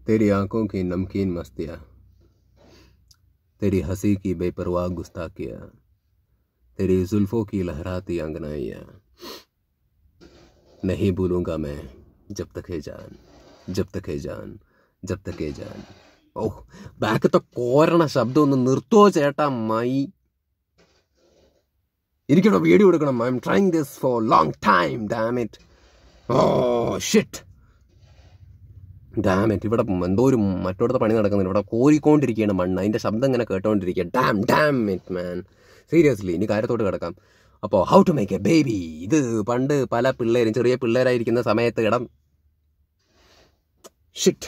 तेरी आंखों की नमकीन मस्तियाँ तेरी हंसी की बेपरवाह गुस्ताखियाँ तेरी जुल्फों की लहराती अंगनाइयाँ नहीं भूलूंगा मैं जब तक है जान जब तक है जान जब तक है जान ഓ ബാക്കത്തെ കോരണ ശബ്ദം ഒന്ന് നിർത്തുവോ ചേട്ടാ മൈ എനിക്കിവിടെ വീഡിയോ എടുക്കണം I am trying this for long time damn it oh shit damn it ഇവിടെ എന്തോ ഒരു മറ്റോടത്തെ പണി നടക്കുന്നുണ്ട് ഇവിടെ കോരിക്കൊണ്ടിരിക്കുകയാണ് മണ്ണ് അതിൻ്റെ ശബ്ദം ഇങ്ങനെ കേട്ടോണ്ടിരിക്കുക damn damn it man seriously ഇനി കാര്യത്തോട്ട് കിടക്കാം അപ്പോൾ how to make a baby ഇത് പണ്ട് പല പിള്ളേരും ചെറിയ പിള്ളേരായിരിക്കുന്ന സമയത്ത് ഇടം ഷിറ്റ്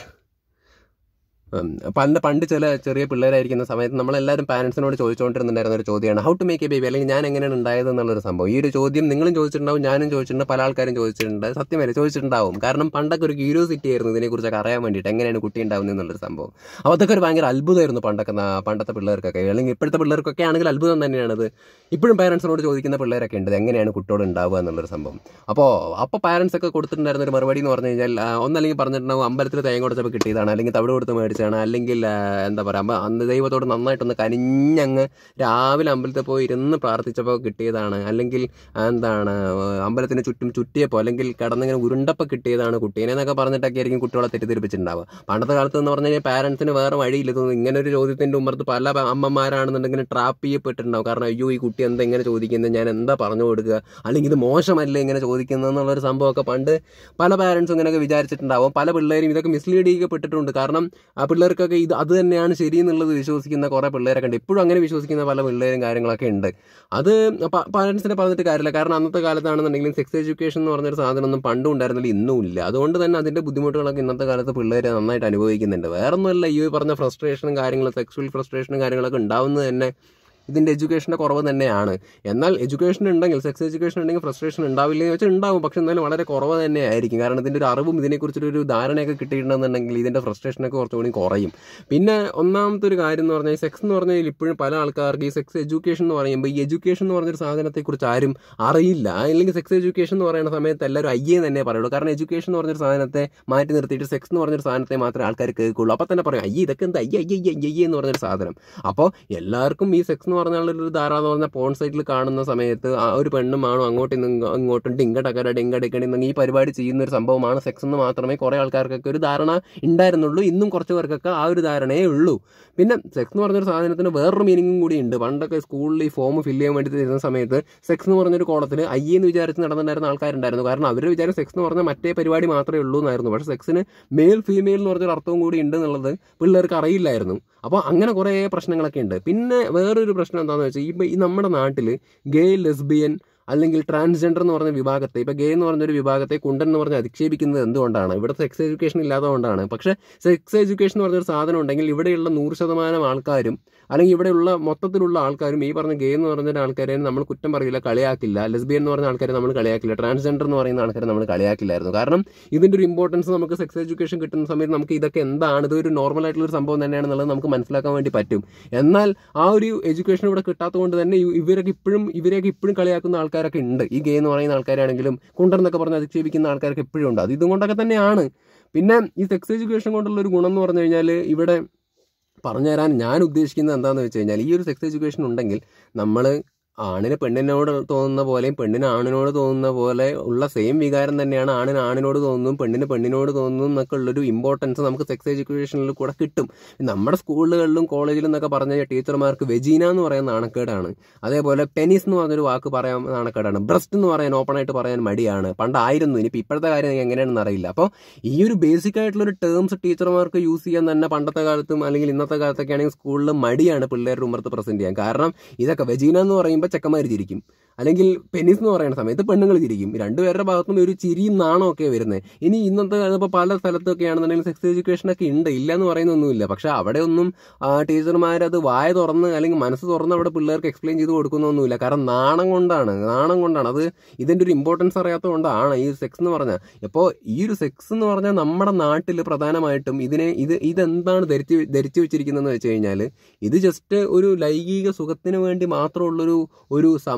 പണ്ട് പണ്ട് ചില ചെറിയ പിള്ളേരായിരിക്കുന്ന സമയത്ത് നമ്മളെല്ലാവരും പാരൻസിനോട് ചോദിച്ചുകൊണ്ടിരുന്നുണ്ടായിരുന്ന ഒരു ചോദ്യമാണ് how to make a baby അല്ലെങ്കിൽ ഞാൻ എങ്ങനെയാണ് ഉണ്ടായത് എന്നുള്ളൊരു സംഭവം ഈ ഒരു ചോദ്യം നിങ്ങളും ചോദിച്ചിട്ടുണ്ടാവും ഞാനും ചോദിച്ചിട്ടുണ്ട് പല ആൾക്കാരും ചോദിച്ചിട്ടുണ്ട് സത്യമല്ലേ ചോദിച്ചിട്ടുണ്ടാവും കാരണം പണ്ടൊക്കെ ഒരു ക്യൂരിയോസിറ്റി ആയിരുന്നു ഇതിനെക്കുറിച്ചൊക്കെ അറിയാൻ വേണ്ടിയിട്ട് എങ്ങനെയാണ് കുട്ടി ഉണ്ടാവുന്നത് എന്നുള്ളൊരു സംഭവം അപ്പോൾ അതൊക്കെ ഒരു ഭയങ്കര അത്ഭുതമായിരുന്നു പണ്ടൊക്കെ ന- പണ്ടത്തെ പിള്ളേർക്കൊക്കെ അല്ലെങ്കിൽ ഇപ്പോഴത്തെ പിള്ളേർക്കൊക്കെ ആണെങ്കിൽ അത്ഭുതം തന്നെയാണത് ഇപ്പോഴും പാരൻസിനോട് ചോദിക്കുന്ന പിള്ളേരൊക്കെ ഉണ്ട് ഇത് എങ്ങനെയാണ് കുട്ടിയോട് ഉണ്ടാവുക എന്നുള്ളൊരു സംഭവം അപ്പോൾ അപ്പോൾ പാരൻസ് ഒക്കെ കൊടുത്തിട്ടുണ്ടായിരുന്ന ഒരു മറുപടി എന്ന് പറഞ്ഞു കഴിഞ്ഞാൽ ആ, ഒന്നല്ലെങ്കിൽ പറഞ്ഞിട്ടുണ്ടാവും അമ്പലത്തിൽ തേങ്ങ കൊടുത്തപ്പോൾ കിട്ടിയതാണ് അല്ലെങ്കിൽ തവിട് കൊടുത്ത് മേടിച്ചതാണ് അല്ലെങ്കിൽ ആ, എന്താ പറയുക അമ്മ അന്ന് ദൈവത്തോട് നന്നായിട്ടൊന്ന് കനിഞ്ഞങ്ങ് രാവിലെ അമ്പലത്തിൽ പോയി ഇരുന്ന് പ്രാർത്ഥിച്ചപ്പോൾ കിട്ടിയതാണ് അല്ലെങ്കിൽ ആ, എന്താണ് ആ, അമ്പലത്തിന് ചുറ്റും ചുറ്റിയപ്പോൾ അല്ലെങ്കിൽ കിടന്നിങ്ങനെ ഉരുണ്ടപ്പോൾ കിട്ടിയതാണ് കുട്ടീനെ എന്നൊക്കെ പറഞ്ഞിട്ടൊക്കെ ആയിരിക്കും കുട്ടികളെ തെറ്റിദ്ധരിപ്പിച്ചിട്ടുണ്ടാവുക പണ്ടത്തെ കാലത്ത് എന്ന് പറഞ്ഞു കഴിഞ്ഞാൽ പാരൻസിന് വേറെ വഴിയില്ല തോന്നുന്നു ഇങ്ങനെ ഒരു ചോദ്യത്തിൻ്റെ ഉമ്മർത്ത് പല പ- അമ്മമാരാണെന്നുണ്ടെങ്കിൽ ട്രാപ്പ് ചെയ്യപ്പെട്ടിട്ടുണ്ടാവും കാരണം അയ്യോ ഈ കുട്ടി എന്താ ഇങ്ങനെ ചോദിക്കുന്നത് ഞാൻ എന്താ പറഞ്ഞു കൊടുക്കുക അല്ലെങ്കിൽ ഇത് മോശമല്ലേ ഇങ്ങനെ ചോദിക്കുന്നത് എന്നുള്ളൊരു സംഭവമൊക്കെ പണ്ട് പല പാരൻസും ഇങ്ങനെയൊക്കെ വിചാരിച്ചിട്ടുണ്ടാവും പല പിള്ളേരും ഇതൊക്കെ മിസ്ലീഡ് ചെയ്യപ്പെട്ടിട്ടുണ്ട് കാരണം ആ പിള്ളേർക്കൊക്കെ ഇത് അത് തന്നെയാണ് ശരി എന്നുള്ളത് വിശ്വസിക്കുന്ന കുറേ പിള്ളേരൊക്കെ ഉണ്ട് ഇപ്പോഴും അങ്ങനെ വിശ്വസിക്കുന്ന പല പിള്ളേരും കാര്യങ്ങളൊക്കെ ഉണ്ട് അത് പാരൻസിനെ പറഞ്ഞിട്ട് കാര്യമില്ല കാരണം അന്നത്തെ കാലത്താണെന്നുണ്ടെങ്കിലും സെക്സ് എഡ്യൂക്കേഷൻ എന്ന് പറഞ്ഞൊരു സാധനമൊന്നും പണ്ടും ഉണ്ടായിരുന്നില്ല ഇന്നും ഇല്ല അതുകൊണ്ട് തന്നെ അതിൻ്റെ ബുദ്ധിമുട്ടുകളൊക്കെ ഇന്നത്തെ കാലത്ത് പിള്ളേർ നന്നായിട്ട് അനുഭവിക്കുന്നുണ്ട് വേറൊന്നുമല്ല ഈ പറഞ്ഞ ഫ്രസ്ട്രേഷനും കാര്യങ്ങളും സെക്സ്വൽ ഫ്രസ്ട്രേഷനും കാര്യങ്ങളൊക്കെ ഉണ്ടാവുന്നത് തന്നെ ഇതിൻ്റെ എഡ്യൂക്കേഷൻ്റെ കുറവ് തന്നെയാണ് എന്നാൽ എഡ്യൂക്കേഷൻ ഉണ്ടെങ്കിൽ സെക്സ് എഡ്യൂക്കേഷൻ ഉണ്ടെങ്കിൽ ഫ്രസ്ട്രേഷൻ ഉണ്ടാവില്ല എന്ന് വെച്ചാൽ ഉണ്ടാവും പക്ഷെ എന്നാലും വളരെ കുറവ് തന്നെ ആയിരിക്കും കാരണം ഇതിൻ്റെ ഒരു അറിവും ഇതിനെക്കുറിച്ചൊരു ഒരു ധാരണയൊക്കെ കിട്ടിയിട്ടുണ്ടെന്നുണ്ടെങ്കിൽ ഇതിൻ്റെ ഫ്രസ്ട്രേഷനൊക്കെ കുറച്ചുകൂടി കുറയും പിന്നെ ഒന്നാമത്തെ ഒരു കാര്യം എന്ന് പറഞ്ഞാൽ സെക്സ് എന്ന് പറഞ്ഞാൽ ഇപ്പോഴും പല ആൾക്കാർക്ക് ഈ സെക്സ് എഡ്യൂക്കേഷൻ എന്ന് പറയുമ്പോൾ ഈ എഡ്യൂക്കേഷൻ എന്ന് പറഞ്ഞൊരു സാധനത്തെക്കുറിച്ച് ആരും അറിയില്ല അല്ലെങ്കിൽ സെക്സ് എഡ്യൂക്കേഷൻ എന്ന് പറയുന്ന സമയത്ത് എല്ലാവരും അയ്യേ തന്നെ പറയുള്ളൂ കാരണം എഡ്യൂക്കേഷൻ എന്ന് പറഞ്ഞൊരു സാധനത്തെ മാറ്റി നിർത്തിയിട്ട് സെക്സ് എന്ന് പറഞ്ഞൊരു സാധനത്തെ മാത്രമേ ആൾക്കാർ കേൾക്കുള്ളൂ അപ്പോൾ തന്നെ പറയും അയ്യേ ഇതൊക്കെ എന്താ അയ്യ അയ്യ അയ്യ അയ്യേ എന്ന് പറഞ്ഞൊരു സാധനം അപ്പോൾ എല്ലാവർക്കും ഈ സെക്സ് എന്ന് പറഞ്ഞാൽ ഒരു ധാരാളം എന്ന് പറഞ്ഞാൽ പോൺ സൈറ്റിൽ കാണുന്ന സമയത്ത് ആ ഒരു പെണ്ണും ആണും അങ്ങോട്ടും ഇങ്ങ- ഇങ്ങോട്ടും ഡിങ്കടക്കര ഡിങ്കടിക്കണി ഈ പരിപാടി ചെയ്യുന്ന ഒരു സംഭവമാണ് സെക്സ് എന്ന് മാത്രമേ കുറേ ആൾക്കാർക്കൊക്കെ ഒരു ധാരണ ഉണ്ടായിരുന്നുള്ളൂ ഇന്നും കുറച്ച് പേർക്കൊക്കെ ആ ഒരു ധാരണയേ ഉള്ളൂ പിന്നെ സെക്സ് എന്ന് പറഞ്ഞൊരു സാധനത്തിന് വേറൊരു മീനിങ്ങും കൂടി ഉണ്ട് പണ്ടൊക്കെ സ്കൂളിൽ ഈ ഫോം ഫില്ല് ചെയ്യാൻ വേണ്ടി തരുന്ന സമയത്ത് സെക്സ് എന്ന് പറഞ്ഞൊരു കോളത്തിൽ അയ്യെന്ന് വിചാരിച്ച് നടന്നിട്ടുണ്ടായിരുന്ന ആൾക്കാരുണ്ടായിരുന്നു കാരണം അവരുടെ വിചാരം സെക്സ് എന്ന് പറഞ്ഞാൽ മറ്റേ പരിപാടി മാത്രമേ ഉള്ളൂ എന്നായിരുന്നു പക്ഷേ സെക്സിന് മെയിൽ ഫീമെയിൽ എന്ന് പറഞ്ഞൊരു അർത്ഥവും കൂടി ഉണ്ട് എന്നുള്ളത് പിള്ളേർക്ക് അറിയില്ലായിരുന്നു അപ്പോൾ അങ്ങനെ കുറേ പ്രശ്നങ്ങളൊക്കെ ഉണ്ട് പിന്നെ വേറൊരു പ്രശ്നം എന്താണെന്ന് വെച്ചാൽ ഇപ്പോൾ ഈ നമ്മുടെ നാട്ടിൽ ഗേ ലെസ്ബിയൻ അല്ലെങ്കിൽ ട്രാൻസ്ജെൻഡർ എന്ന് പറഞ്ഞ വിഭാഗത്തെ ഇപ്പോൾ ഗേ എന്ന് പറഞ്ഞൊരു വിഭാഗത്തെ കുണ്ടൻ എന്ന് പറഞ്ഞ് അധിക്ഷേപിക്കുന്നത് എന്തുകൊണ്ടാണ് ഇവിടെ സെക്സ് എഡ്യൂക്കേഷൻ ഇല്ലാത്തതുകൊണ്ടാണ് പക്ഷേ സെക്സ് എഡ്യൂക്കേഷൻ എന്ന് പറഞ്ഞൊരു സാധനം ഉണ്ടെങ്കിൽ ഇവിടെയുള്ള നൂറ് ശതമാനം ആൾക്കാരും അല്ലെങ്കിൽ ഇവിടെയുള്ള മൊത്തത്തിലുള്ള ആൾക്കാരും ഈ പറഞ്ഞ ഗേ എന്ന് പറഞ്ഞ ആൾക്കാരെ നമ്മൾ കുറ്റം പറയില്ല കളിയാക്കില്ല ലെസ്ബിയൻ എന്ന് പറഞ്ഞ ആൾക്കാരെ നമ്മൾ കളിയാക്കില്ല ട്രാൻസ്ജെൻഡർ എന്ന് പറയുന്ന ആൾക്കാരെ നമ്മൾ കളിയാക്കില്ലായിരുന്നു കാരണം ഇതിൻ്റെ ഒരു ഇമ്പോർട്ടൻസ് നമുക്ക് സെക്സ് എഡ്യൂക്കേഷൻ കിട്ടുന്ന സമയത്ത് നമുക്ക് ഇതൊക്കെ എന്താണ് ഇതൊരു നോർമൽ ആയിട്ടുള്ള ഒരു സംഭവം തന്നെയാണെന്നുള്ളത് നമുക്ക് മനസ്സിലാക്കാൻ വേണ്ടി പറ്റും എന്നാൽ ആ ഒരു എഡ്യൂക്കേഷൻ ഇവിടെ കിട്ടാത്തതുകൊണ്ട് തന്നെ ഇ- ഇവരൊക്കെ ഇപ്പോഴും ഇവരെയൊക്കെ ഇപ്പോഴും കളിയാക്കുന്ന ആൾക്കാരൊക്കെ ഉണ്ട് ഈ ഗേ എന്ന് പറയുന്ന ആൾക്കാരാണെങ്കിലും കുണ്ടർന്നൊക്കെ പറഞ്ഞ് അധിക്ഷേപിക്കുന്ന ആൾക്കാരൊക്കെ ഇപ്പോഴും ഉണ്ട് അത് ഇതുകൊണ്ടൊക്കെ തന്നെയാണ് പിന്നെ ഈ സെക്സ് എഡ്യൂക്കേഷൻ കൊണ്ടുള്ള ഒരു ഗുണം എന്ന് പറഞ്ഞു കഴിഞ്ഞാൽ ഇവിടെ പറഞ്ഞു തരാൻ ഞാൻ ഉദ്ദേശിക്കുന്നത് എന്താണെന്ന് വെച്ച് കഴിഞ്ഞാൽ ഈ ഒരു സെക്സ് എഡ്യൂക്കേഷൻ ഉണ്ടെങ്കിൽ നമ്മൾ ആണിന് പെണ്ണിനോട് തോന്നുന്ന പോലെയും പെണ്ണിന് ആണിനോട് തോന്നുന്ന പോലെ ഉള്ള സെയിം വികാരം തന്നെയാണ് ആണിന് ആണിനോട് തോന്നുന്നതും പെണ്ണിന് പെണ്ണിനോട് തോന്നുന്നതും എന്നൊക്കെ ഉള്ളൊരു ഇമ്പോർട്ടൻസ് നമുക്ക് സെക്സ് എഡ്യൂക്കേഷനിൽ കൂടെ കിട്ടും നമ്മുടെ സ്കൂളുകളിലും കോളേജിലും എന്നൊക്കെ പറഞ്ഞ ടീച്ചർമാർക്ക് വെജീന എന്ന് പറയുന്ന നാണക്കേടാണ് അതേപോലെ പെനിസ് എന്ന് പറഞ്ഞൊരു വാക്ക് പറയാൻ നാണക്കേടാണ് ബ്രസ്റ്റ് എന്ന് പറയാൻ ഓപ്പണായിട്ട് പറയാൻ മടിയാണ് പണ്ടായിരുന്നു ഇനിയിപ്പോൾ ഇപ്പോഴത്തെ കാര്യം എനിക്ക് എങ്ങനെയാണെന്ന് അറിയില്ല അപ്പോൾ ഈ ഒരു ബേസിക് ആയിട്ടുള്ള ഒരു ടേംസ് ടീച്ചർമാർക്ക് യൂസ് ചെയ്യാൻ തന്നെ പണ്ടത്തെ കാലത്തും അല്ലെങ്കിൽ ഇന്നത്തെ കാലത്തൊക്കെ ആണെങ്കിൽ സ്കൂളിൽ മടിയാണ് പിള്ളേരുടെ ഉമ്മർത്ത് പ്രസന്റ് ചെയ്യാൻ കാരണം ഇതൊക്കെ വെജീന എന്ന് പറയുമ്പോൾ ചെക്കന്മാർ ചിരിക്കും അല്ലെങ്കിൽ പെനിസ് എന്ന് പറയുന്ന സമയത്ത് പെണ്ണുങ്ങൾ ചിരിക്കും രണ്ടുപേരുടെ ഭാഗത്തും ഒരു ചിരിയും നാണവും ഒക്കെ വരുന്നത് ഇനി ഇന്നത്തെ ഇപ്പോൾ പല സ്ഥലത്തൊക്കെ ആണെന്നുണ്ടെങ്കിൽ സെക്സ് എഡ്യൂക്കേഷൻ ഒക്കെ ഉണ്ട് ഇല്ല എന്ന് പറയുന്നൊന്നുമില്ല പക്ഷെ അവിടെ ഒന്നും ടീച്ചർമാരത് വായ തുറന്ന് അല്ലെങ്കിൽ മനസ്സ് തുറന്ന് അവിടെ പിള്ളേർക്ക് എക്സ്പ്ലെയിൻ ചെയ്ത് കൊടുക്കുന്നൊന്നുമില്ല കാരണം നാണം കൊണ്ടാണ് നാണം കൊണ്ടാണ് അത് ഇതിൻ്റെ ഒരു ഇമ്പോർട്ടൻസ് അറിയാത്തത് കൊണ്ടാണ് ഈ സെക്സ് എന്ന് പറഞ്ഞാൽ ഇപ്പോൾ ഈ ഒരു സെക്സ് എന്ന് പറഞ്ഞാൽ നമ്മുടെ നാട്ടിൽ പ്രധാനമായിട്ടും ഇതിനെ ഇത് ഇതെന്താണ് ധരിച്ച് ധരിച്ചു വെച്ചിരിക്കുന്നതെന്ന് വെച്ച് കഴിഞ്ഞാൽ ഇത് ജസ്റ്റ് ഒരു ലൈംഗിക സുഖത്തിന് വേണ്ടി മാത്രമുള്ളൊരു ഒരു സംഭവമാണ്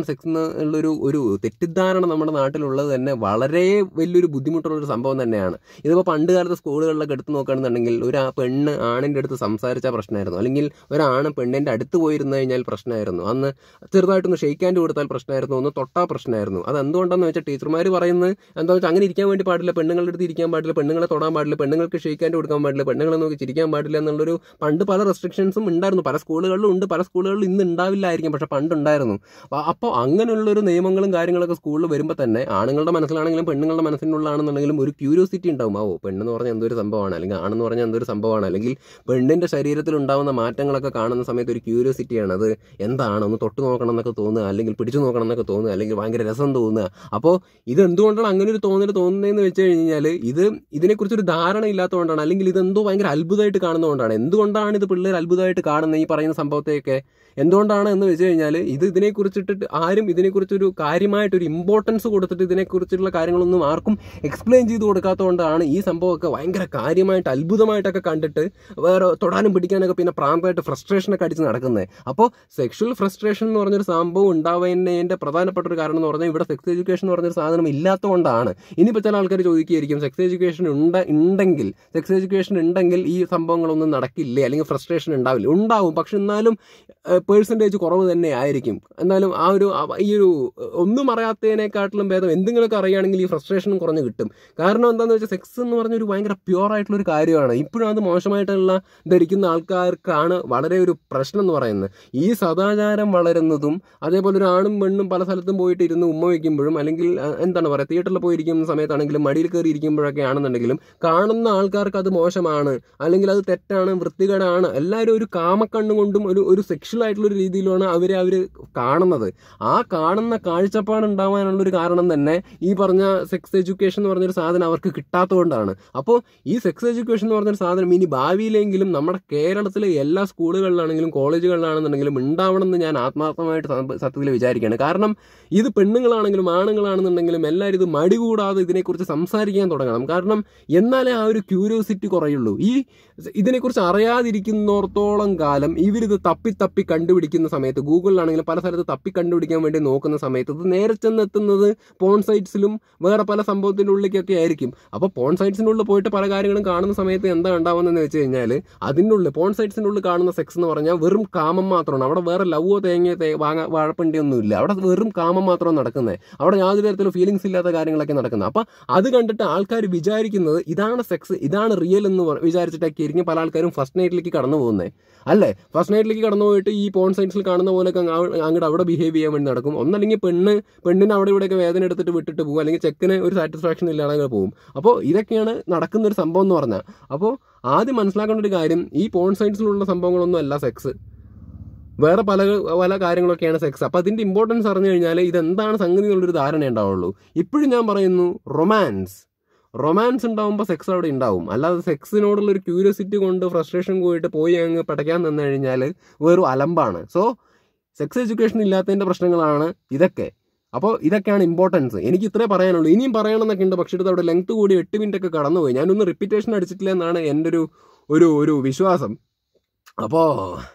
സെക്സ് എന്നുള്ളൊരു ഒരു തെറ്റിദ്ധാരണ നമ്മുടെ നാട്ടിലുള്ളത് തന്നെ വളരെ വലിയൊരു ബുദ്ധിമുട്ടുള്ള ഒരു സംഭവം തന്നെയാണ് ഇതിപ്പോൾ പണ്ട് കാലത്ത് സ്കൂളുകളിലൊക്കെ എടുത്ത് നോക്കുകയാണെന്നുണ്ടെങ്കിൽ ഒരു ആ പെണ്ണ് ആണിൻ്റെ അടുത്ത് സംസാരിച്ചാൽ പ്രശ്നമായിരുന്നു അല്ലെങ്കിൽ ഒരാണ് പെണ്ണിൻ്റെ അടുത്ത് പോയിരുന്നു കഴിഞ്ഞാൽ പ്രശ്നമായിരുന്നു അന്ന് ചെറുതായിട്ടൊന്ന് ഷെയ്ക്ക് ഹാൻഡ് കൊടുത്താൽ പ്രശ്നമായിരുന്നു ഒന്ന് തൊട്ടാൽ പ്രശ്നമായിരുന്നു അത് എന്തുകൊണ്ടാണെന്ന് വെച്ചാൽ ടീച്ചർമാർ പറയുന്നത് എന്താ വെച്ചാൽ അങ്ങനെ ഇരിക്കാൻ വേണ്ടി പാടില്ല പെണ്ണുങ്ങളുടെ അടുത്ത് ഇരിക്കാൻ പാടില്ല പെണ്ണുങ്ങളെ തൊടാൻ പാടില്ല പെണ്ണുങ്ങൾക്ക് ഷെയ്ക്ക് ഹാൻഡ് കൊടുക്കാൻ പാടില്ല പെണ്ണുങ്ങളെ നോക്കി ചിരിക്കാൻ പാടില്ല എന്നുള്ളൊരു പണ്ട് പല റെസ്ട്രിക്ഷൻസും ഉണ്ടായിരുന്നു പല സ്കൂളുകളിലും ഉണ്ട് പല സ്കൂളുകളിലും ഇന്ന് ഉണ്ടാവില്ലായിരിക്കും പക്ഷെ പണ്ടുണ്ടായിരുന്നു അപ്പോൾ അങ്ങനെയുള്ളൊരു നിയമങ്ങളും കാര്യങ്ങളൊക്കെ സ്കൂളിൽ വരുമ്പോൾ തന്നെ ആണുങ്ങളുടെ മനസ്സിലാണെങ്കിലും പെണ്ണുങ്ങളുടെ മനസ്സിനുള്ളാണെന്നുണ്ടെങ്കിലും ഒരു ക്യൂരിയോസിറ്റി ഉണ്ടാവും ആ ഓ പെണ്ണെന്ന് പറഞ്ഞാൽ എന്തൊരു സംഭവമാണ് അല്ലെങ്കിൽ ആണെന്ന് പറഞ്ഞാൽ എന്തൊരു സംഭവമാണ് അല്ലെങ്കിൽ പെണ്ണിൻ്റെ ശരീരത്തിൽ ഉണ്ടാവുന്ന മാറ്റങ്ങളൊക്കെ കാണുന്ന സമയത്ത് ഒരു ക്യൂരിയോസിറ്റിയാണ് അത് എന്താണ് ഒന്ന് തൊട്ട് നോക്കണം എന്നൊക്കെ തോന്നുക അല്ലെങ്കിൽ പിടിച്ചു നോക്കണം എന്നൊക്കെ തോന്നുക അല്ലെങ്കിൽ ഭയങ്കര രസം തോന്നുക അപ്പോൾ ഇത് എന്തുകൊണ്ടാണ് അങ്ങനെ ഒരു തോന്നൽ തോന്നുന്നതെന്ന് വെച്ച് കഴിഞ്ഞാൽ ഇത് ഇതിനെക്കുറിച്ചൊരു ധാരണ ഇല്ലാത്തതുകൊണ്ടാണ് അല്ലെങ്കിൽ ഇതെന്തോ ഭയങ്കര അത്ഭുതമായിട്ട് കാണുന്നതുകൊണ്ടാണ് എന്തുകൊണ്ടാണ് ഇത് പിള്ളേർ അത്ഭുതമായിട്ട് കാണുന്നത് ഈ പറയുന്ന സംഭവത്തെയൊക്കെ എന്തുകൊണ്ടാണ് എന്ന് വെച്ച് കഴിഞ്ഞാൽ ഇത് ഇതിനെക്കുറിച്ചിട്ട് ആരും ഇതിനെക്കുറിച്ചൊരു കാര്യമായിട്ടൊരു ഇമ്പോർട്ടൻസ് കൊടുത്തിട്ട് ഇതിനെക്കുറിച്ചുള്ള കാര്യങ്ങളൊന്നും ആർക്കും എക്സ്പ്ലെയിൻ ചെയ്ത് കൊടുക്കാത്തതുകൊണ്ടാണ് ഈ സംഭവമൊക്കെ ഭയങ്കര കാര്യമായിട്ട് അത്ഭുതമായിട്ടൊക്കെ കണ്ടിട്ട് വേറെ തൊടാനും പിടിക്കാനൊക്കെ പിന്നെ പ്രാന്തമായിട്ട് ഫ്രസ്ട്രേഷനൊക്കെ അടിച്ച് നടക്കുന്നത് അപ്പോൾ സെക്ഷൽ ഫ്രസ്ട്രേഷൻ എന്ന് പറഞ്ഞൊരു സംഭവം ഉണ്ടാവുന്നതിൻ്റെ പ്രധാനപ്പെട്ട ഒരു കാരണം എന്ന് പറഞ്ഞാൽ ഇവിടെ സെക്സ് എഡ്യൂക്കേഷൻ എന്ന് പറഞ്ഞൊരു സാധനം ഇല്ലാത്തതുകൊണ്ടാണ് ഇനിയിപ്പോൾ ചില ആൾക്കാർ ചോദിക്കുകയായിരിക്കും സെക്സ് എഡ്യൂക്കേഷൻ ഉണ്ട് ഉണ്ടെങ്കിൽ സെക്സ് എഡ്യൂക്കേഷൻ ഉണ്ടെങ്കിൽ ഈ സംഭവങ്ങളൊന്നും നടക്കില്ലേ അല്ലെങ്കിൽ ഫ്രസ്ട്രേഷൻ ഉണ്ടാവില്ല ഉണ്ടാവും പക്ഷെ എന്നാലും പേഴ്സൻറ്റേജ് കുറവ് തന്നെ ആയിരിക്കും എന്നാലും ആ ഒരു ആ- ഈ ഒരു ഏഹ്, ഒന്നും അറിയാത്തതിനെക്കാട്ടിലും ഭേദം എന്തെങ്കിലുമൊക്കെ അറിയുകയാണെങ്കിൽ ഈ ഫ്രസ്ട്രേഷനും കുറഞ്ഞ് കിട്ടും കാരണം എന്താണെന്ന് വെച്ചാൽ സെക്സ് എന്ന് പറഞ്ഞ ഒരു ഭയങ്കര പ്യുവർ ആയിട്ടുള്ള ഒരു കാര്യമാണ് ഇപ്പോഴും അത് മോശമായിട്ടുള്ള ധരിക്കുന്ന ആൾക്കാർക്കാണ് വളരെ ഒരു പ്രശ്നം എന്ന് പറയുന്നത് ഈ സദാചാരം വളരുന്നതും അതേപോലെ ഒരു ആണും പെണ്ണും പല സ്ഥലത്തും പോയിട്ട് ഇരുന്ന് ഉമ്മ വയ്ക്കുമ്പോഴും അല്ലെങ്കിൽ അഹ്, എന്താണ് പറയുക തിയേറ്ററിൽ പോയിരിക്കുന്ന സമയത്താണെങ്കിലും മടിയിൽ കയറി ഇരിക്കുമ്പോഴൊക്കെ ആണെന്നുണ്ടെങ്കിലും കാണുന്ന ആൾക്കാർക്ക് അത് മോശമാണ് അല്ലെങ്കിൽ അത് തെറ്റാണ് വൃത്തികേടാണ് എല്ലാവരും ഒരു കാമക്കണ്ണു കൊണ്ടും ഒരു ഒരു സെക്ഷൽ ആയിട്ടുള്ള ഒരു രീതിയിലാണ് അവരെ അവർ കാണുന്നത് ആ കാണുന്ന കാഴ്ചപ്പാട് ഉണ്ടാവാനുള്ള ഒരു കാരണം തന്നെ ഈ പറഞ്ഞ സെക്സ് എഡ്യൂക്കേഷൻ എന്ന് പറഞ്ഞൊരു സാധനം അവർക്ക് കിട്ടാത്തതുകൊണ്ടാണ് അപ്പോൾ ഈ സെക്സ് എഡ്യൂക്കേഷൻ എന്ന് പറഞ്ഞൊരു സാധനം ഇനി ഭാവിയിലെങ്കിലും നമ്മുടെ കേരളത്തിലെ എല്ലാ സ്കൂളുകളിലാണെങ്കിലും കോളേജുകളിലാണെന്നുണ്ടെങ്കിലും ഉണ്ടാവണം എന്ന് ഞാൻ ആത്മാർത്ഥമായിട്ട് സ- സത്യത്തിൽ വിചാരിക്കുകയാണ് കാരണം ഇത് പെണ്ണുങ്ങളാണെങ്കിലും ആണുങ്ങളാണെന്നുണ്ടെങ്കിലും എല്ലാവരും ഇത് മടി കൂടാതെ ഇതിനെക്കുറിച്ച് സംസാരിക്കാൻ തുടങ്ങണം കാരണം എന്നാലേ ആ ഒരു ക്യൂരിയോസിറ്റി കുറയുള്ളൂ ഈ ഇതിനെക്കുറിച്ച് അറിയാതിരിക്കുന്നിടത്തോളം കാലം ഇവരിത് തപ്പി തപ്പി കണ്ടുപിടിക്കുന്ന സമയത്ത് ഗൂഗിളിലാണെങ്കിലും പല സ്ഥലത്ത് തപ്പി കണ്ടുപിടിക്കാൻ വേണ്ടി നോക്കുന്ന സമയത്ത് ഇത് നേരെ ചെന്നെത്തുന്നത് പോൺ സൈറ്റ്സിലും വേറെ പല സംഭവത്തിൻ്റെ ഉള്ളിലേക്കൊക്കെ ആയിരിക്കും അപ്പോൾ പോൺ സൈറ്റ്സിനുള്ളിൽ പോയിട്ട് പല കാര്യങ്ങളും കാണുന്ന സമയത്ത് എന്താ ഉണ്ടാവുന്നതെന്ന് വെച്ച് കഴിഞ്ഞാൽ അതിൻ്റെ ഉള്ളിൽ പോൺ സൈറ്റ്സിൻ്റെ ഉള്ളിൽ കാണുന്ന സെക്സ് എന്ന് പറഞ്ഞാൽ വെറും കാമം മാത്രമാണ് അവിടെ വേറെ ലവോ തേങ്ങയോ തേ വാങ്ങ വാഴപ്പണ്ടിയൊന്നും ഇല്ല അവിടെ വെറും കാമം മാത്രമാണ് നടക്കുന്നത് അവിടെ യാതൊരു തരത്തിലും ഫീലിങ്സ് ഇല്ലാത്ത കാര്യങ്ങളൊക്കെ നടക്കുന്നത് അപ്പം അത് കണ്ടിട്ട് ആൾക്കാർ വിചാരിക്കുന്നത് ഇതാണ് സെക്സ് ഇതാണ് റിയൽ എന്ന് പറ- വിചാരിച്ചിട്ടൊക്കെ ആയിരിക്കും പല ആൾക്കാരും ഫസ്റ്റ് നൈറ്റിലേക്ക് കടന്നു പോകുന്നത് അല്ലേ ഫസ്റ്റ് നൈറ്റിലേക്ക് കടന്നു പോയിട്ട് ഈ പോൺ സൈറ്റ്സിൽ കാണുന്ന പോലെയൊക്കെ അങ്ങ് അങ്ങോട്ട് അവിടെ ബിഹേവ് ചെയ്യാൻ വേണ്ടി നടക്കും ഒന്നല്ലെങ്കിൽ പെണ്ണ് പെണ്ണിന് അവിടെ ഇവിടെയൊക്കെ വേദന എടുത്തിട്ട് വിട്ടിട്ട് പോകും അല്ലെങ്കിൽ ചെക്കിന് ഒരു സാറ്റിസ്ഫാക്ഷൻ ഇല്ലാതെ പോകും അപ്പോൾ ഇതൊക്കെയാണ് നടക്കുന്ന ഒരു സംഭവം എന്ന് പറഞ്ഞാൽ അപ്പോൾ ആദ്യം മനസ്സിലാക്കേണ്ട ഒരു കാര്യം ഈ പോൺ സൈറ്റ്സിലുള്ള സംഭവങ്ങളൊന്നും അല്ല സെക്സ് വേറെ പല പല കാര്യങ്ങളൊക്കെയാണ് സെക്സ് അപ്പോൾ അതിൻ്റെ ഇമ്പോർട്ടൻസ് അറിഞ്ഞു കഴിഞ്ഞാൽ ഇതെന്താണ് സംഗതി എന്നുള്ളൊരു ധാരണ ഉണ്ടാവുള്ളൂ ഇപ്പോഴും ഞാൻ പറയുന്നു റൊമാൻസ് റൊമാൻസ് ഉണ്ടാവുമ്പോൾ സെക്സ് അവിടെ ഉണ്ടാവും അല്ലാതെ സെക്സിനോടുള്ള ഒരു ക്യൂരിയോസിറ്റി കൊണ്ട് ഫ്രസ്ട്രേഷൻ പോയിട്ട് പോയി അങ്ങ് പടയ്ക്കാൻ നിന്ന് കഴിഞ്ഞാൽ വെറും അലമ്പാണ് സോ സെക്സ് എഡ്യൂക്കേഷൻ ഇല്ലാത്തതിൻ്റെ പ്രശ്നങ്ങളാണ് ഇതൊക്കെ അപ്പോൾ ഇതൊക്കെയാണ് ഇമ്പോർട്ടൻസ് എനിക്ക് ഇത്രേ പറയാനുള്ളൂ ഇനിയും പറയണമെന്നൊക്കെ ഉണ്ട് പക്ഷേ ഇത് അവിടെ ലെങ്ത് കൂടി എട്ട് മിനിറ്റ് ഒക്കെ കടന്നുപോയി ഞാനൊന്നും റിപ്പീറ്റേഷൻ അടിച്ചിട്ടില്ല എന്നാണ് എൻ്റെ ഒരു ഒരു ഒരു വിശ്വാസം അപ്പോൾ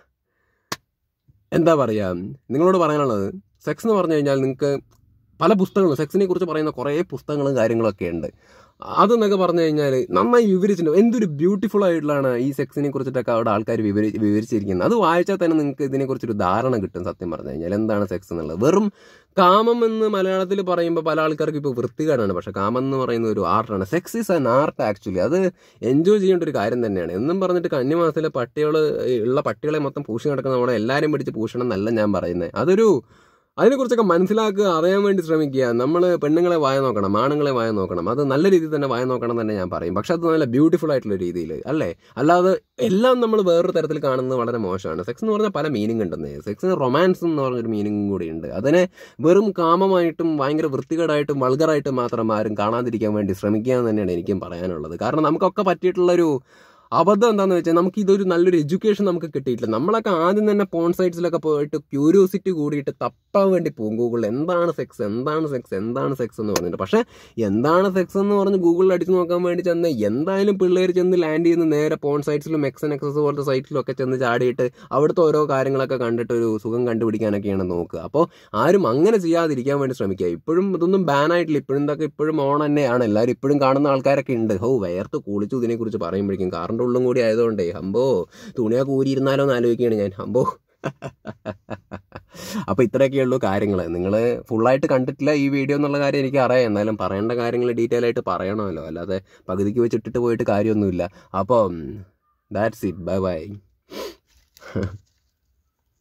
എന്താ പറയുക നിങ്ങളോട് പറയാനുള്ളത് സെക്സ് എന്ന് പറഞ്ഞു കഴിഞ്ഞാൽ നിങ്ങൾക്ക് പല പുസ്തകങ്ങളും സെക്സിനെ കുറിച്ച് പറയുന്ന കുറേ പുസ്തകങ്ങളും കാര്യങ്ങളൊക്കെ ഉണ്ട് അതെന്നൊക്കെ പറഞ്ഞു കഴിഞ്ഞാൽ നന്നായി വിവരിച്ചിട്ടുണ്ട് എന്തൊരു ബ്യൂട്ടിഫുൾ ആയിട്ടുള്ളതാണ് ഈ സെക്സിനെ കുറിച്ചിട്ടൊക്കെ അവിടെ ആൾക്കാർ വിവരി വിവരിച്ചിരിക്കുന്നത് അത് വായിച്ചാൽ തന്നെ നിങ്ങൾക്ക് ഇതിനെക്കുറിച്ചൊരു ധാരണ കിട്ടും സത്യം പറഞ്ഞു കഴിഞ്ഞാൽ എന്താണ് സെക്സ് എന്നുള്ളത് വെറും കാമം എന്ന് മലയാളത്തിൽ പറയുമ്പോൾ പല ആൾക്കാർക്ക് ഇപ്പോൾ വൃത്തികേടാണ് പക്ഷെ കാമം എന്ന് പറയുന്ന ഒരു ആർട്ടാണ് sex is an art actually അത് എൻജോയ് ചെയ്യേണ്ട ഒരു കാര്യം തന്നെയാണ് എന്നും പറഞ്ഞിട്ട് കന്നിമാസത്തിലെ പട്ടികൾ ഉള്ള പട്ടികളെ മൊത്തം പൂശി നടക്കുന്ന നമ്മളെ എല്ലാവരും പിടിച്ച് പൂശണം എന്നല്ല ഞാൻ പറയുന്നത് അതൊരു അതിനെക്കുറിച്ചൊക്കെ മനസ്സിലാക്കുക അറിയാൻ വേണ്ടി ശ്രമിക്കുക നമ്മൾ പെണ്ണുങ്ങളെ വായ നോക്കണം ആണുങ്ങളെ വായ നോക്കണം അത് നല്ല രീതിയിൽ തന്നെ വായ നോക്കണം തന്നെ ഞാൻ പറയും പക്ഷെ അത് നല്ല ബ്യൂട്ടിഫുൾ ആയിട്ടുള്ള രീതിയിൽ അല്ലേ അല്ലാതെ എല്ലാം നമ്മൾ വേറൊരു തരത്തിൽ കാണുന്നത് വളരെ മോശമാണ് സെക്സ് എന്ന് പറഞ്ഞാൽ പല മീനിങ് ഉണ്ടെന്നേ സെക്സിന് റൊമാൻസ് എന്ന് പറഞ്ഞൊരു മീനിങ് കൂടി ഉണ്ട് അതിനെ വെറും കാമമായിട്ടും ഭയങ്കര വൃത്തികേടായിട്ടും വൾഗറായിട്ടും മാത്രം ആരും കാണാതിരിക്കാൻ വേണ്ടി ശ്രമിക്കുക എന്ന് തന്നെയാണ് എനിക്കും പറയാനുള്ളത് കാരണം നമുക്കൊക്കെ പറ്റിയിട്ടുള്ളൊരു അബദ്ധം എന്താണെന്ന് വെച്ചാൽ നമുക്ക് ഇതൊരു നല്ലൊരു എഡ്യൂക്കേഷൻ നമുക്ക് കിട്ടിയിട്ടില്ല നമ്മളൊക്കെ ആദ്യം തന്നെ പോൺ സൈറ്റ്സിലൊക്കെ പോയിട്ട് ക്യൂരിയോസിറ്റി കൂടിയിട്ട് തപ്പാൻ വേണ്ടി പോകും ഗൂഗിളിൽ എന്താണ് സെക്സ് എന്താണ് സെക്സ് എന്താണ് സെക്സ് എന്ന് പറഞ്ഞിട്ട് പക്ഷേ എന്താണ് സെക്സ് എന്ന് പറഞ്ഞ് ഗൂഗിളിൽ അടിച്ചു നോക്കാൻ വേണ്ടി ചെന്ന് എന്തായാലും പിള്ളേർ ചെന്ന് ലാൻഡ് ചെയ്യുന്ന നേരെ പോൺ സൈറ്റ്സിലും എക്സൻ എക്സസ് പോലത്തെ സൈറ്റിലും ഒക്കെ ചെന്ന് ചാടിയിട്ട് അവിടുത്തെ ഓരോ കാര്യങ്ങളൊക്കെ കണ്ടിട്ട് ഒരു സുഖം കണ്ടുപിടിക്കാനൊക്കെയാണ് നോക്കുക അപ്പോൾ ആരും അങ്ങനെ ചെയ്യാതിരിക്കാൻ വേണ്ടി ശ്രമിക്കുക ഇപ്പോഴും ഇതൊന്നും ബാൻ ആയിട്ടില്ല ഇപ്പോഴും ഇതൊക്കെ ഇപ്പോഴും ഓൺ തന്നെയാണ് എല്ലാവരും ഇപ്പോഴും കാണുന്ന ആൾക്കാരൊക്കെ ഉണ്ട് ഹോ വേർത്ത് കുളിച്ചു ഇതിനെക്കുറിച്ച് പറയുമ്പോഴേക്കും കാറിൻ്റെ ഉള്ളും കൂടി ആയതുകൊണ്ടേ ഹമ്പോ തുണിയൊക്കെ ഊരിയിരുന്നാലോ എന്ന് ആലോചിക്കുകയാണ് ഞാൻ ഹമ്പോ അപ്പോൾ ഇത്രയൊക്കെയുള്ളൂ കാര്യങ്ങൾ നിങ്ങൾ ഫുള്ളായിട്ട് കണ്ടിട്ടില്ല ഈ വീഡിയോ എന്നുള്ള കാര്യം എനിക്ക് അറിയാം എന്നാലും പറയേണ്ട കാര്യങ്ങൾ ഡീറ്റെയിൽ ആയിട്ട് പറയണമല്ലോ അല്ലാതെ പകുതിക്ക് വെച്ചിട്ടിട്ട് പോയിട്ട് കാര്യമൊന്നുമില്ല അപ്പോൾ ദാറ്റ്സ് ഇറ്റ് ബൈ ബൈ